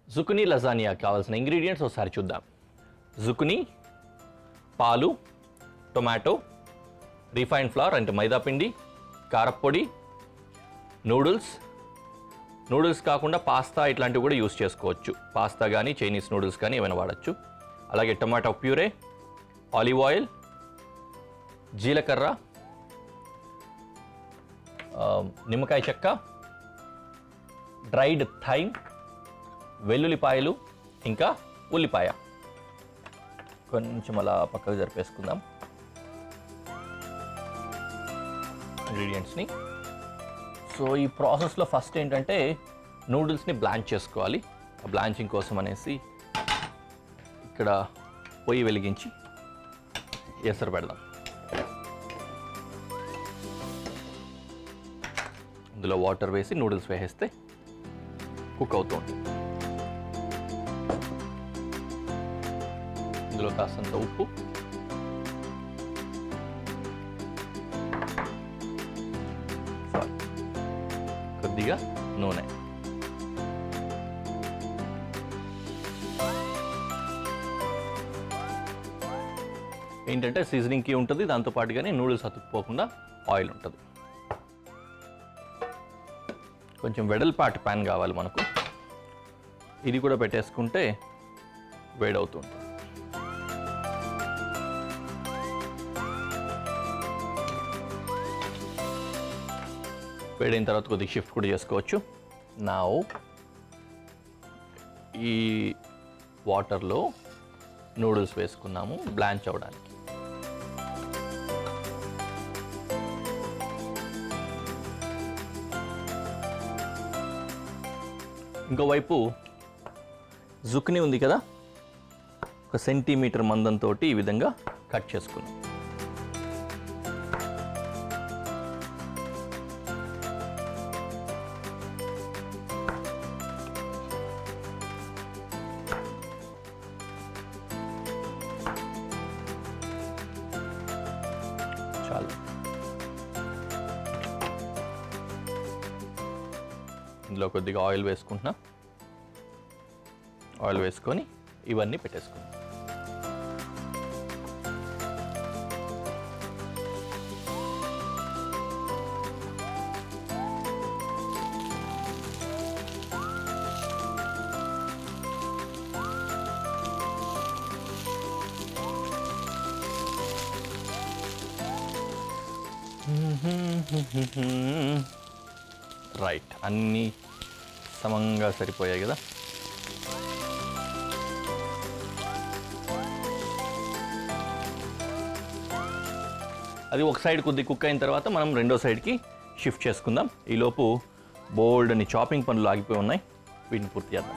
జుకునీ lasagne కావాల్సిన ingredients ఒకసారి చూద్దాం జుకునీ పాలు టొమాటో రిఫైన్డ్ ఫ్లవర్ అంటే మైదా పిండి కారప్పొడి నూడిల్స్ నూడిల్స్ కాకుండా పాస్తా ఇట్లాంటివి కూడా యూస్ చేసుకోవచ్చు పాస్తా కానీ చైనీస్ నూడిల్స్ కానీ ఏమైనా వాడచ్చు అలాగే టొమాటో ప్యూరే ఆలివ్ ఆయిల్ జీలకర్ర ఆ, నిమ్మకాయ చెక్క డ్రైడ్ థైమ్ వెల్లుల్లిపాయలు ఇంకా ఉల్లిపాయ కొంచెం అలా పక్కకు జరిపేసుకుందాం ఇంగ్రీడియంట్స్ని సో ఈ ప్రాసెస్లో ఫస్ట్ ఏంటంటే నూడిల్స్ని బ్లాంచ్ చేసుకోవాలి ఆ బ్లాంచింగ్ కోసం అనేసి ఇక్కడ పొయ్యి వెలిగించి ఎసరు పెడదాం ఇందులో వాటర్ వేసి నూడిల్స్ వేసేస్తే కుక్ అవుతూ ఉంటుంది ఇందులో కాస్తంత ఉప్పు సారీ కొద్దిగా నూనె ఏంటంటే సీజనింగ్కి ఉంటుంది దాంతో పాటుగానే నూడిల్స్ అతుక్కుపోకుండా ఆయిల్ ఉంటుంది కొంచెం వెడల్పాటి ప్యాన్ కావాలి మనకు ఇది కూడా పెట్టేసుకుంటే వేడవుతుంది వేడైన తర్వాత కొద్దిగా షిఫ్ట్ కూడా చేసుకోవచ్చు నా ఈ వాటర్లో నూడిల్స్ వేసుకున్నాము బ్లాంచ్ అవ్వడానికి ఇంకోవైపు జుక్ని ఉంది కదా ఒక సెంటీమీటర్ మందంతో ఈ విధంగా కట్ చేసుకున్నాం చాలు ఇందులో కొద్దిగా ఆయిల్ వేసుకుంటున్నా ఆయిల్ వేసుకొని ఇవన్నీ పెట్టేసుకుందాం రైట్ అన్నీ సమంగా సరిపోయాయి కదా అది ఒక సైడ్ కొద్ది కుక్ అయిన తర్వాత మనం రెండో సైడ్కి షిఫ్ట్ చేసుకుందాం ఈలోపు బోల్డ్ అని చాపింగ్ పనులు ఆగిపోయి ఉన్నాయి వీటిని పూర్తి చేద్దాం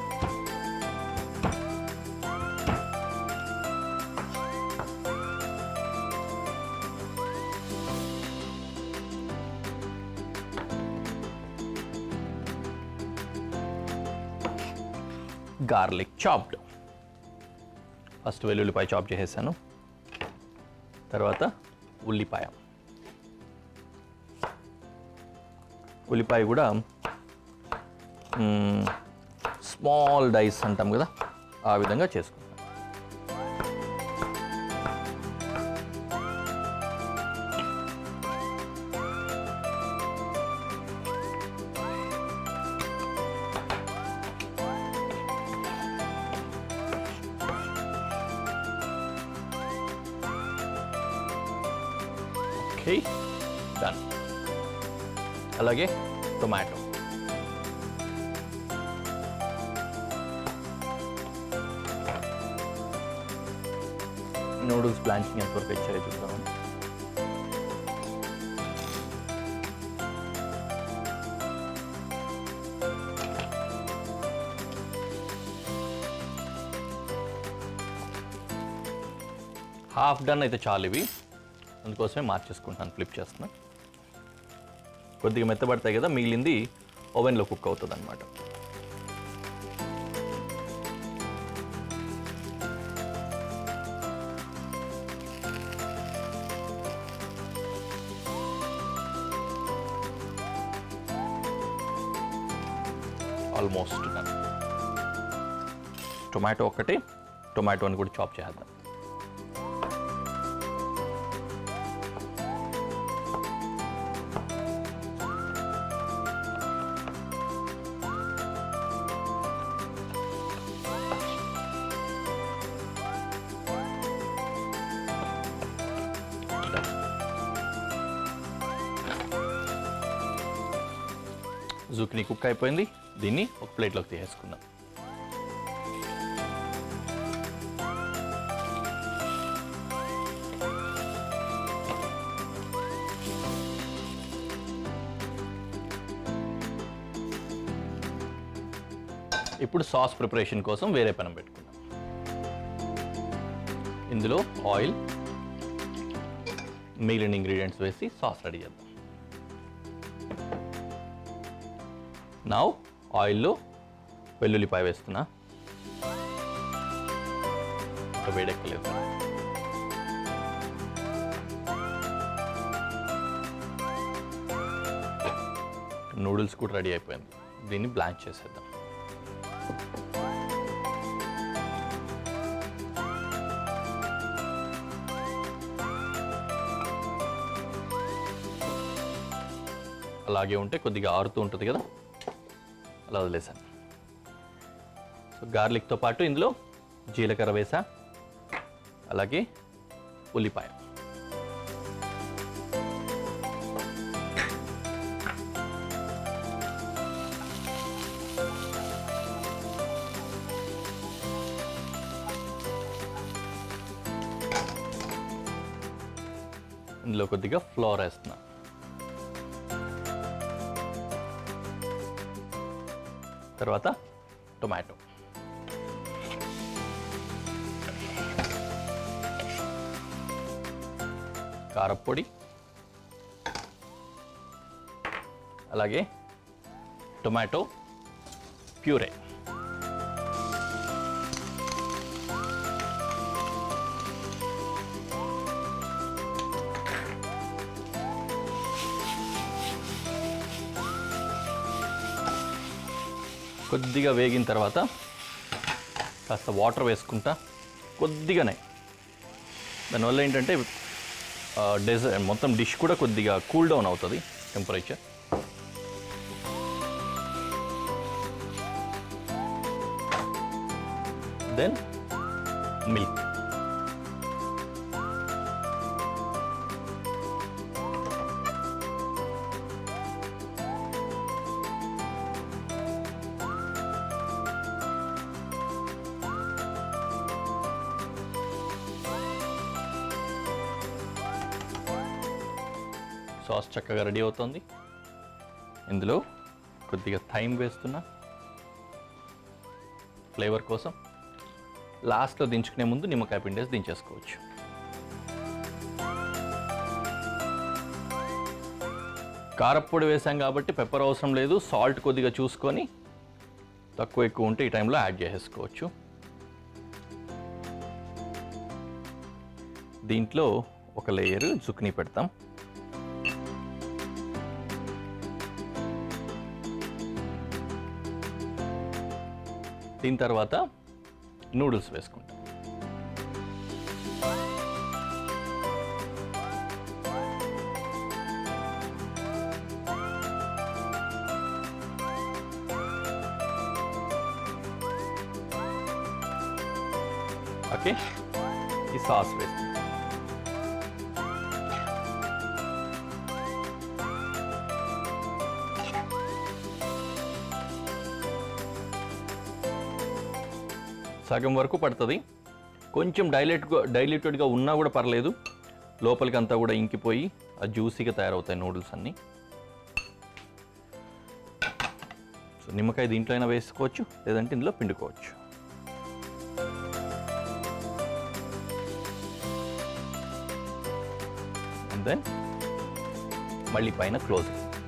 గార్లిక్ చాప్డ్ ఫస్ట్ వెల్లుల్లిపాయ చాప్ చేసేసాను తర్వాత ఉల్లిపాయ ఉల్లిపాయ కూడా స్మాల్ డైస్ అంటాం కదా ఆ విధంగా చేసుకుంటాం ఓకే డన్ అలాగే టొమాటో నూడిల్స్ బ్లాంచింగ్ ఎంతవరకు ఇచ్చాయో చూద్దాం హాఫ్ డన్ అయితే చాలు ఇవి అందుకోసమే మార్చేసుకుంటాను ఫ్లిప్ చేస్తున్నా కొద్దిగా మెత్తబడతాయి కదా మిగిలింది ఓవెన్లో కుక్ అవుతుంది అనమాట ఆల్మోస్ట్ డన్ టొమాటో ఒక్కటి టొమాటోని కూడా చాప్ చేద్దాం జుక్ని కుక్ అయిపోయింది దీన్ని ఒక ప్లేట్లోకి తీసేసుకుందాం ఇప్పుడు సాస్ ప్రిపరేషన్ కోసం వేరే పెనం పెట్టుకుందాం ఇందులో ఆయిల్ మిగిలిన ఇంగ్రీడియంట్స్ వేసి సాస్ రెడీ చేద్దాం నౌ ఆయిల్లో వెల్లుల్లిపాయ వేస్తున్నా ఇంకా వేడెక్కలేదు నూడిల్స్ కూడా రెడీ అయిపోయింది దీన్ని బ్లాంచ్ చేసేద్దాం అలాగే ఉంటే కొద్దిగా ఆరుతూ ఉంటుంది కదా అలా వదిలేసాను సో గార్లిక్తో పాటు ఇందులో జీలకర్ర వేసా అలాగే ఉల్లిపాయ ఇందులో కొద్దిగా ఫ్లోర్ వేస్తున్నా తర్వాత టొమాటో కారప్పొడి అలాగే టొమాటో ప్యూరే కొద్దిగా వేగిన తర్వాత కాస్త వాటర్ వేసుకుంటా కొద్దిగానే దానివల్ల ఏంటంటే డెజ మొత్తం డిష్ కూడా కొద్దిగా కూల్ డౌన్ అవుతుంది టెంపరేచర్ దెన్ మిల్క్ సాస్ చక్కగా రెడీ అవుతుంది ఇందులో కొద్దిగా థైమ్ వేస్తున్నా ఫ్లేవర్ కోసం లాస్ట్లో దించుకునే ముందు నిమ్మకాయ పిండేసి దించేసుకోవచ్చు కారప్పొడి వేసాం కాబట్టి పెప్పర్ అవసరం లేదు సాల్ట్ కొద్దిగా చూసుకొని తక్కువ ఎక్కువ ఉంటే ఈ టైంలో యాడ్ చేసేసుకోవచ్చు దీంట్లో ఒక లేయర్ జుక్ని పెడతాం దీని తర్వాత నూడిల్స్ వేసుకుంటాం ఓకే ఈ సాస్ వేస్తాం సగం వరకు పడుతుంది కొంచెం డైలెట్ డైల్యూటెడ్గా ఉన్నా కూడా పర్లేదు లోపలికి అంతా కూడా ఇంకిపోయి ఆ జ్యూసీగా తయారవుతాయి నూడిల్స్ అన్నీ సో నిమ్మకాయ దీంట్లో అయినా వేసుకోవచ్చు లేదంటే ఇందులో పిండుకోవచ్చు అండ్ దెన్ మళ్ళీ పైన క్లోజ్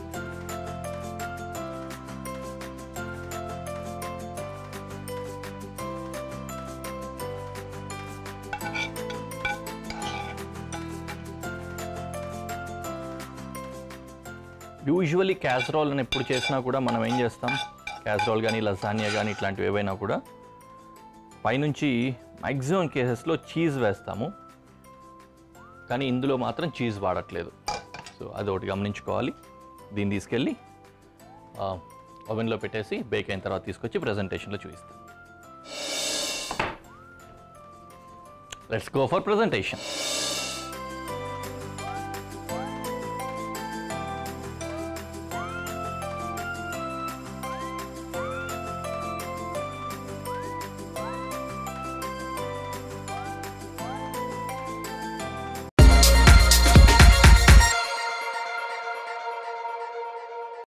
యూజువల్లీ క్యాసరోల్ అని ఎప్పుడు చేసినా కూడా మనం ఏం చేస్తాం క్యాసరోల్ కానీ లసానియా కానీ ఇట్లాంటివి ఏవైనా కూడా పైనుంచి మ్యాక్సిమం కేసెస్లో చీజ్ వేస్తాము కానీ ఇందులో మాత్రం చీజ్ వాడట్లేదు సో అది ఒకటి గమనించుకోవాలి దీన్ని తీసుకెళ్ళి ఓవెన్లో పెట్టేసి బేక్ అయిన తర్వాత తీసుకొచ్చి ప్రజెంటేషన్లో చూపిస్తాం లెట్స్ గో ఫర్ ప్రజెంటేషన్